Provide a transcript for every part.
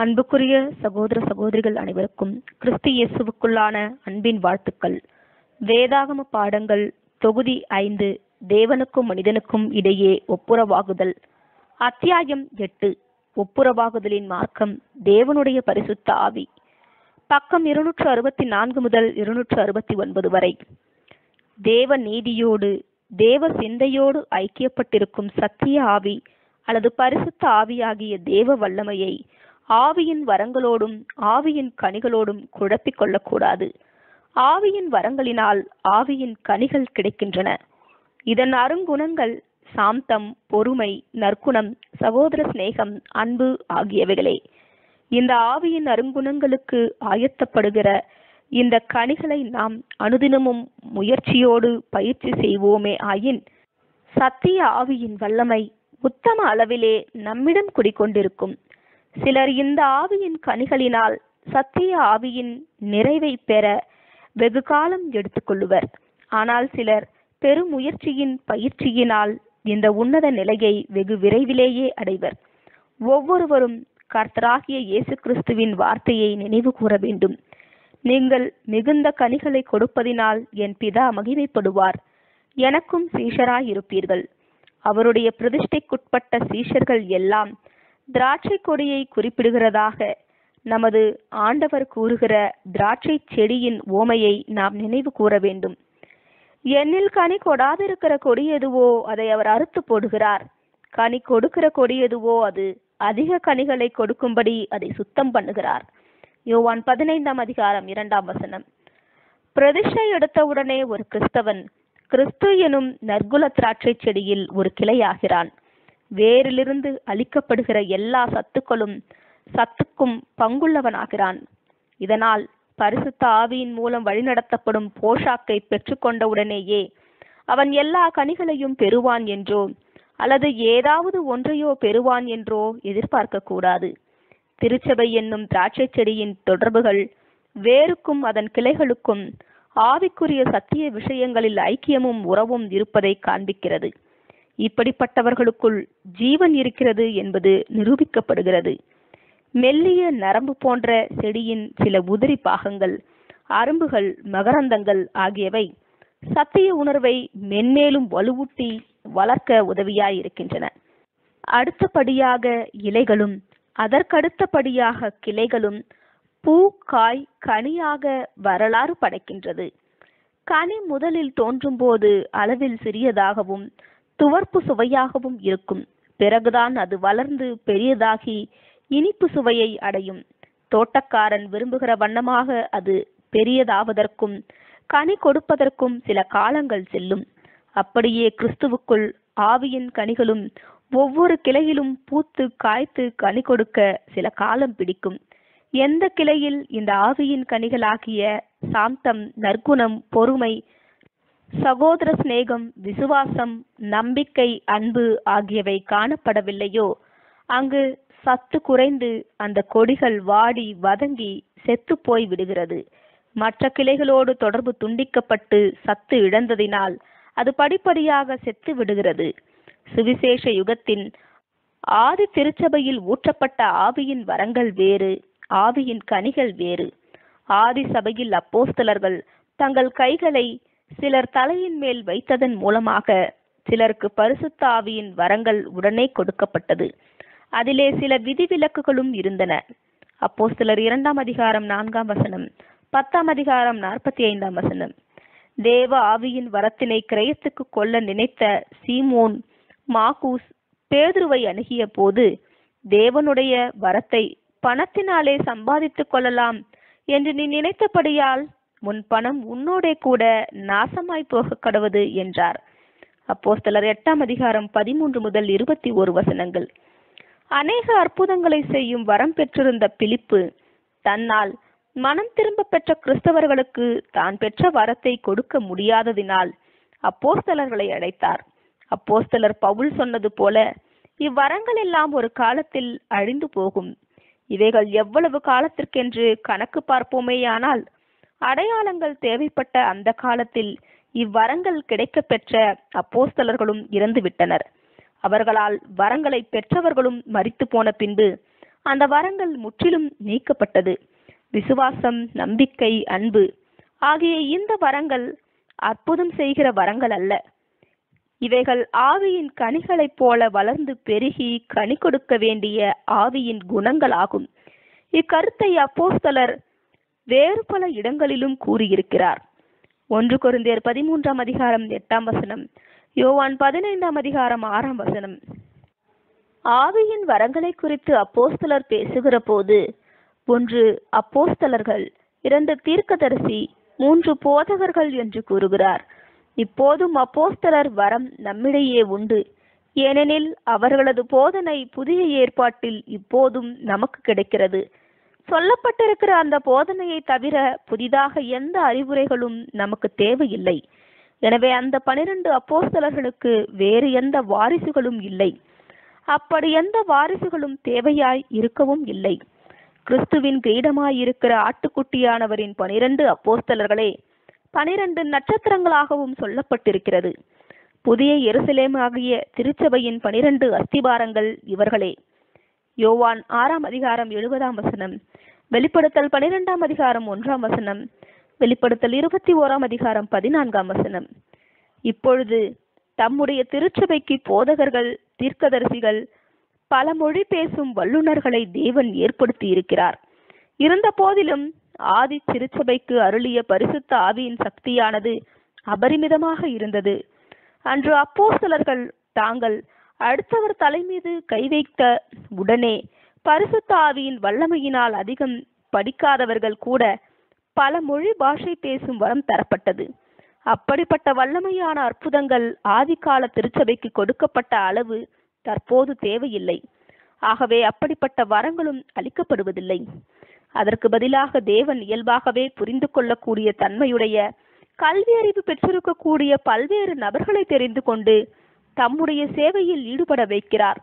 அன்புக்குரிய சகோதர சகோதரிகள் அனைவருக்கும் கிறிஸ்து இயேசுவுக்குள்ளான அன்பின் வாழ்த்துக்கள் வேதாகம பாடங்கள் தொகுதி ஐந்து தேவனுக்கும் மனிதனுக்கும் இடையே ஒப்புரவாகுதல் அத்தியாயம் எட்டு ஒப்புரவாகுதலின் மார்க்கம் தேவனுடைய பரிசுத்த ஆவி பக்கம் இருநூற்று அறுபத்தி நான்கு முதல் இருநூற்று அறுபத்தி ஒன்பது வரை தேவ நீதியோடு தேவ சிந்தையோடு ஐக்கியப்பட்டிருக்கும் சத்திய ஆவி அல்லது பரிசுத்த ஆவியாகிய தேவ வல்லமையை ஆவியின் வரங்களோடும் ஆவியின் கனிகளோடும் குழப்பிக் கொள்ளக்கூடாது ஆவியின் வரங்களினால் ஆவியின் கனிகள் கிடைக்கின்றன இதன் அருங்குணங்கள் சாந்தம் பொறுமை நற்குணம் சகோதர சிநேகம் அன்பு ஆகியவைகளே இந்த ஆவியின் அருங்குணங்களுக்கு ஆயத்தப்படுகிற இந்த கனிகளை நாம் அனுதினமும் முயற்சியோடு பயிற்சி செய்வோமே ஆயின் சத்திய ஆவியின் வல்லமை உத்தம அளவிலே நம்மிடம் குடிக்கொண்டிருக்கும் சிலர் இந்த ஆவியின் கனிகளினால் சத்திய ஆவியின் நிறைவை பெற வெகு காலம் எடுத்துக்கொள்ளுவர் ஆனால் சிலர் பெருமுயற்சியின் பயிற்சியினால் இந்த உன்னத நிலையை வெகு விரைவிலேயே அடைவர் ஒவ்வொருவரும் கர்த்தராகிய இயேசு கிறிஸ்துவின் வார்த்தையை நினைவு கூற வேண்டும் நீங்கள் மிகுந்த கனிகளை கொடுப்பதினால் என் பிதா மகிமைப்படுவார் எனக்கும் சீஷராய் இருப்பீர்கள் அவருடைய பிரதிஷ்டைக்குட்பட்ட சீஷர்கள் எல்லாம் திராட்சை கொடியை குறிப்பிடுகிறதாக நமது ஆண்டவர் கூறுகிற திராட்சை செடியின் ஓமையை நாம் நினைவு கூற வேண்டும் என்னில் கனி கொடாதிருக்கிற கொடி எதுவோ அதை அவர் அறுத்து போடுகிறார் கனி கொடுக்கிற கொடி எதுவோ அது அதிக கனிகளை கொடுக்கும்படி அதை சுத்தம் பண்ணுகிறார் யோவான் பதினைந்தாம் அதிகாரம் இரண்டாம் வசனம் பிரதிஷ்டை எடுத்தவுடனே ஒரு கிறிஸ்தவன் கிறிஸ்து எனும் நற்குல திராட்சை செடியில் ஒரு கிளையாகிறான் வேரிலிருந்து அளிக்கப்படுகிற எல்லா சத்துக்களும் சத்துக்கும் பங்குள்ளவனாகிறான் இதனால் பரிசுத்த ஆவியின் மூலம் வழிநடத்தப்படும் போஷாக்கை பெற்றுக்கொண்டவுடனேயே அவன் எல்லா கனிகளையும் பெறுவான் என்றோ அல்லது ஏதாவது ஒன்றையோ பெறுவான் என்றோ எதிர்பார்க்க கூடாது திருச்சபை என்னும் திராட்சை செடியின் தொடர்புகள் வேருக்கும் அதன் கிளைகளுக்கும் ஆவிக்குரிய சத்திய விஷயங்களில் ஐக்கியமும் உறவும் இருப்பதை காண்பிக்கிறது இப்படிப்பட்டவர்களுக்குள் ஜீவன் இருக்கிறது என்பது நிரூபிக்கப்படுகிறது மெல்லிய நரம்பு போன்ற செடியின் சில உதிரி பாகங்கள் அரும்புகள் மகரந்தங்கள் ஆகியவை சத்திய உணர்வை மென்மேலும் வலுவூட்டி வளர்க்க உதவியாய் இருக்கின்றன அடுத்தபடியாக இலைகளும் அதற்கடுத்தபடியாக கிளைகளும் பூ காய் கனியாக வரலாறு படைக்கின்றது கனி முதலில் தோன்றும் போது அளவில் சிறியதாகவும் துவர்ப்பு சுவையாகவும் இருக்கும் பிறகுதான் அது வளர்ந்து பெரியதாகி இனிப்பு சுவையை அடையும் தோட்டக்காரன் விரும்புகிற வண்ணமாக அது பெரியதாவதற்கும் கனி கொடுப்பதற்கும் சில காலங்கள் செல்லும் அப்படியே கிறிஸ்துவுக்குள் ஆவியின் கனிகளும் ஒவ்வொரு கிளையிலும் பூத்து காய்த்து கனி கொடுக்க சில காலம் பிடிக்கும் எந்த கிளையில் இந்த ஆவியின் கனிகளாகிய சாந்தம் நற்குணம் பொறுமை சகோதர சிநேகம் விசுவாசம் நம்பிக்கை அன்பு ஆகியவை காணப்படவில்லையோ அங்கு சத்து குறைந்து அந்த கொடிகள் வாடி வதங்கி செத்து போய் விடுகிறது மற்ற கிளைகளோடு தொடர்பு துண்டிக்கப்பட்டு சத்து இழந்ததினால் அது படிப்படியாக செத்து விடுகிறது சுவிசேஷ யுகத்தின் ஆதி திருச்சபையில் ஊற்றப்பட்ட ஆவியின் வரங்கள் வேறு ஆவியின் கனிகள் வேறு ஆதி சபையில் அப்போஸ்தலர்கள் தங்கள் கைகளை சிலர் தலையின் மேல் வைத்ததன் மூலமாக சிலருக்கு பரிசுத்த ஆவியின் வரங்கள் உடனே கொடுக்கப்பட்டது அதிலே சில விதிவிலக்குகளும் இருந்தன அப்போ சிலர் இரண்டாம் அதிகாரம் நான்காம் வசனம் பத்தாம் அதிகாரம் நாற்பத்தி ஐந்தாம் வசனம் தேவ ஆவியின் வரத்தினை கிரயத்துக்கு கொள்ள நினைத்த சீமோன் மாகூஸ் பேதுருவை அணுகிய போது தேவனுடைய வரத்தை பணத்தினாலே சம்பாதித்துக் கொள்ளலாம் என்று நீ நினைத்தபடியால் உன் பணம் உன்னோடே கூட நாசமாய் போக கடவுது என்றார் அப்போ சிலர் எட்டாம் அதிகாரம் பதிமூன்று முதல் இருபத்தி ஒரு வசனங்கள் அநேக அற்புதங்களை செய்யும் வரம் பெற்றிருந்த பிலிப்பு தன்னால் மனம் திரும்ப பெற்ற கிறிஸ்தவர்களுக்கு தான் பெற்ற வரத்தை கொடுக்க முடியாததினால் அப்போஸ்தலர்களை அழைத்தார் அப்போஸ்தலர் பவுல் சொன்னது போல இவ்வரங்கள் எல்லாம் ஒரு காலத்தில் அழிந்து போகும் இவைகள் எவ்வளவு காலத்திற்கென்று கணக்கு பார்ப்போமேயானால் அடையாளங்கள் தேவைப்பட்ட அந்த காலத்தில் இவ்வரங்கள் கிடைக்கப் பெற்ற அப்போஸ்தலர்களும் இறந்து விட்டனர் அவர்களால் வரங்களை பெற்றவர்களும் மரித்து போன பின்பு அந்த வரங்கள் முற்றிலும் நீக்கப்பட்டது விசுவாசம் நம்பிக்கை அன்பு ஆகிய இந்த வரங்கள் அற்புதம் செய்கிற வரங்கள் அல்ல இவைகள் ஆவியின் கனிகளைப் போல வளர்ந்து பெருகி கனி கொடுக்க வேண்டிய ஆவியின் குணங்களாகும் இக்கருத்தை அப்போஸ்தலர் வேறு பல இடங்களிலும் கூறியிருக்கிறார் ஒன்று கொரிந்தியர் பதிமூன்றாம் அதிகாரம் எட்டாம் வசனம் யோவான் பதினைந்தாம் அதிகாரம் ஆறாம் வசனம் ஆவியின் வரங்களை குறித்து அப்போஸ்தலர் பேசுகிற போது ஒன்று அப்போஸ்தலர்கள் இரண்டு தீர்க்கதரிசி மூன்று போதகர்கள் என்று கூறுகிறார் இப்போதும் அப்போஸ்தலர் வரம் நம்மிடையே உண்டு ஏனெனில் அவர்களது போதனை புதிய ஏற்பாட்டில் இப்போதும் நமக்கு கிடைக்கிறது சொல்லப்பட்டிருக்கிற அந்த போதனையை தவிர புதிதாக எந்த அறிவுரைகளும் நமக்கு தேவையில்லை எனவே அந்த பனிரெண்டு அப்போஸ்தலர்களுக்கு வேறு எந்த வாரிசுகளும் இல்லை அப்படி எந்த வாரிசுகளும் தேவையாய் இருக்கவும் இல்லை கிறிஸ்துவின் கிரீடமாய் இருக்கிற ஆட்டுக்குட்டியானவரின் பனிரெண்டு அப்போஸ்தலர்களே பனிரெண்டு நட்சத்திரங்களாகவும் சொல்லப்பட்டிருக்கிறது புதிய எருசலேம் ஆகிய திருச்சபையின் பனிரெண்டு அஸ்திபாரங்கள் இவர்களே யோவான் ஆறாம் அதிகாரம் எழுபதாம் வசனம் வெளிப்படுத்தல் பனிரெண்டாம் அதிகாரம் ஒன்றாம் வசனம் வெளிப்படுத்தல் இருபத்தி ஓராம் அதிகாரம் பதினான்காம் வசனம் இப்பொழுது தம்முடைய திருச்சபைக்கு போதகர்கள் தீர்க்கதரிசிகள் பல மொழி பேசும் வல்லுநர்களை தேவன் ஏற்படுத்தி இருக்கிறார் இருந்த போதிலும் ஆதி திருச்சபைக்கு அருளிய பரிசுத்த ஆவியின் சக்தியானது அபரிமிதமாக இருந்தது அன்று அப்போஸ்தலர்கள் தாங்கள் அடுத்தவர் தலைமீது கை வைத்த உடனே பரிசுத்த ஆவியின் வல்லமையினால் அதிகம் படிக்காதவர்கள் கூட பல மொழி பாஷை பேசும் வரம் தரப்பட்டது அப்படிப்பட்ட வல்லமையான அற்புதங்கள் ஆதிகால திருச்சபைக்கு கொடுக்கப்பட்ட அளவு தற்போது தேவையில்லை ஆகவே அப்படிப்பட்ட வரங்களும் அளிக்கப்படுவதில்லை அதற்கு பதிலாக தேவன் இயல்பாகவே புரிந்து கொள்ளக்கூடிய தன்மையுடைய கல்வி அறிவு பெற்றிருக்கக்கூடிய பல்வேறு நபர்களை தெரிந்து கொண்டு தம்முடைய சேவையில் ஈடுபட வைக்கிறார்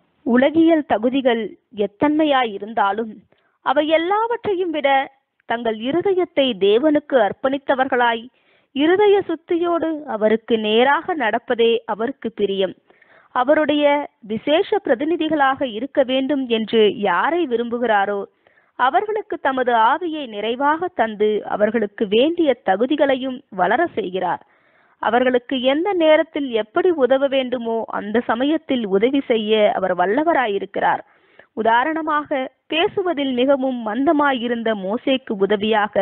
உலகியல் தகுதிகள் எத்தன்மையாய் இருந்தாலும் அவை எல்லாவற்றையும் விட தங்கள் இருதயத்தை தேவனுக்கு அர்ப்பணித்தவர்களாய் இருதய சுத்தியோடு அவருக்கு நேராக நடப்பதே அவருக்கு பிரியம் அவருடைய விசேஷ பிரதிநிதிகளாக இருக்க வேண்டும் என்று யாரை விரும்புகிறாரோ அவர்களுக்கு தமது ஆவியை நிறைவாக தந்து அவர்களுக்கு வேண்டிய தகுதிகளையும் வளர செய்கிறார் அவர்களுக்கு எந்த நேரத்தில் எப்படி உதவ வேண்டுமோ அந்த சமயத்தில் உதவி செய்ய அவர் வல்லவராயிருக்கிறார் உதாரணமாக பேசுவதில் மிகவும் மந்தமாயிருந்த மோசேக்கு உதவியாக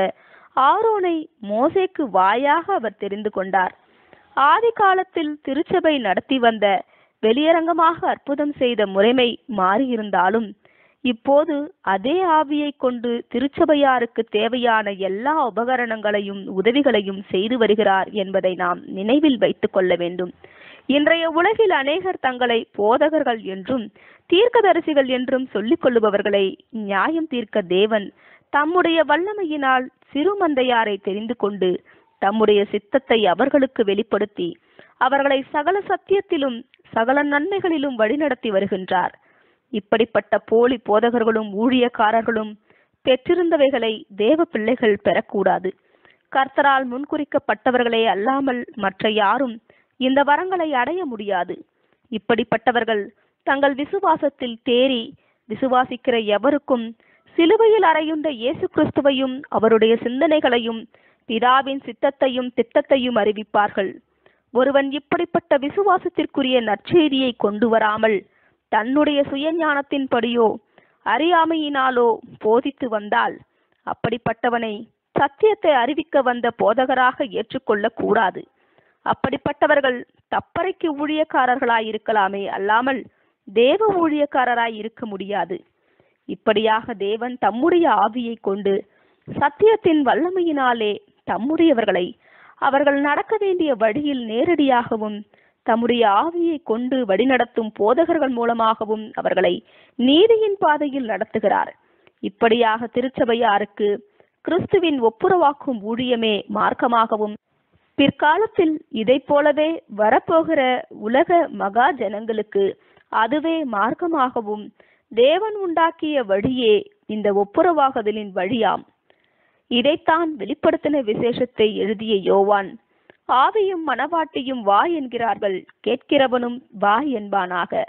ஆரோனை மோசேக்கு வாயாக அவர் தெரிந்து கொண்டார் ஆதி காலத்தில் திருச்சபை நடத்தி வந்த வெளியரங்கமாக அற்புதம் செய்த முறைமை மாறியிருந்தாலும் இப்போது அதே ஆவியை கொண்டு திருச்சபையாருக்கு தேவையான எல்லா உபகரணங்களையும் உதவிகளையும் செய்து வருகிறார் என்பதை நாம் நினைவில் வைத்துக் கொள்ள வேண்டும் இன்றைய உலகில் அநேகர் தங்களை போதகர்கள் என்றும் தீர்க்கதரிசிகள் என்றும் சொல்லிக் கொள்ளுபவர்களை நியாயம் தீர்க்க தேவன் தம்முடைய வல்லமையினால் சிறு மந்தையாரை தெரிந்து கொண்டு தம்முடைய சித்தத்தை அவர்களுக்கு வெளிப்படுத்தி அவர்களை சகல சத்தியத்திலும் சகல நன்மைகளிலும் வழிநடத்தி வருகின்றார் இப்படிப்பட்ட போலி போதகர்களும் ஊழியக்காரர்களும் பெற்றிருந்தவைகளை தேவ பிள்ளைகள் பெறக்கூடாது கர்த்தரால் முன்குறிக்கப்பட்டவர்களே அல்லாமல் மற்ற யாரும் இந்த வரங்களை அடைய முடியாது இப்படிப்பட்டவர்கள் தங்கள் விசுவாசத்தில் தேறி விசுவாசிக்கிற எவருக்கும் சிலுவையில் அறையுண்ட இயேசு கிறிஸ்துவையும் அவருடைய சிந்தனைகளையும் பிதாவின் சித்தத்தையும் திட்டத்தையும் அறிவிப்பார்கள் ஒருவன் இப்படிப்பட்ட விசுவாசத்திற்குரிய நற்செய்தியை கொண்டு வராமல் தன்னுடைய சுயஞானத்தின்படியோ அறியாமையினாலோ போதித்து வந்தால் அப்படிப்பட்டவனை சத்தியத்தை அறிவிக்க வந்த போதகராக ஏற்றுக்கொள்ளக் கூடாது அப்படிப்பட்டவர்கள் தப்பறைக்கு ஊழியக்காரர்களாயிருக்கலாமே அல்லாமல் தேவ ஊழியக்காரராய் இருக்க முடியாது இப்படியாக தேவன் தம்முடைய ஆவியை கொண்டு சத்தியத்தின் வல்லமையினாலே தம்முடையவர்களை அவர்கள் நடக்க வேண்டிய வழியில் நேரடியாகவும் தம்முடைய ஆவியை கொண்டு வழிநடத்தும் போதகர்கள் மூலமாகவும் அவர்களை நீதியின் பாதையில் நடத்துகிறார் இப்படியாக திருச்சபையாருக்கு கிறிஸ்துவின் ஒப்புரவாக்கும் ஊழியமே மார்க்கமாகவும் பிற்காலத்தில் இதைப் போலவே வரப்போகிற உலக மகா ஜனங்களுக்கு அதுவே மார்க்கமாகவும் தேவன் உண்டாக்கிய வழியே இந்த ஒப்புரவாகுதலின் வழியாம் இதைத்தான் வெளிப்படுத்தின விசேஷத்தை எழுதிய யோவான் ஆவியும் மனவாட்டியும் வா என்கிறார்கள் கேட்கிறவனும் வா என்பானாக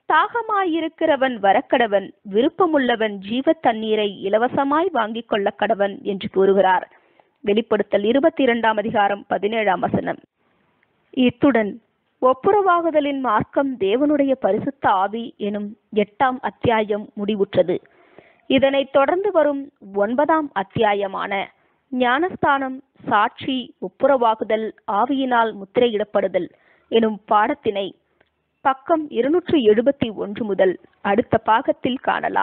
தாகமாயிருக்கிறவன் வரக்கடவன் விருப்பமுள்ளவன் ஜீவ தண்ணீரை இலவசமாய் வாங்கிக் கொள்ள கடவன் என்று கூறுகிறார் வெளிப்படுத்தல் இருபத்தி இரண்டாம் அதிகாரம் பதினேழாம் வசனம் இத்துடன் ஒப்புரவாகுதலின் மார்க்கம் தேவனுடைய பரிசுத்த ஆவி எனும் எட்டாம் அத்தியாயம் முடிவுற்றது இதனைத் தொடர்ந்து வரும் ஒன்பதாம் அத்தியாயமான ஞானஸ்தானம் சாட்சி ஒப்புரவாகுதல் ஆவியினால் முத்திரையிடப்படுதல் எனும் பாடத்தினை பக்கம் இருநூற்று எழுபத்தி ஒன்று முதல் அடுத்த பாகத்தில் காணலாம்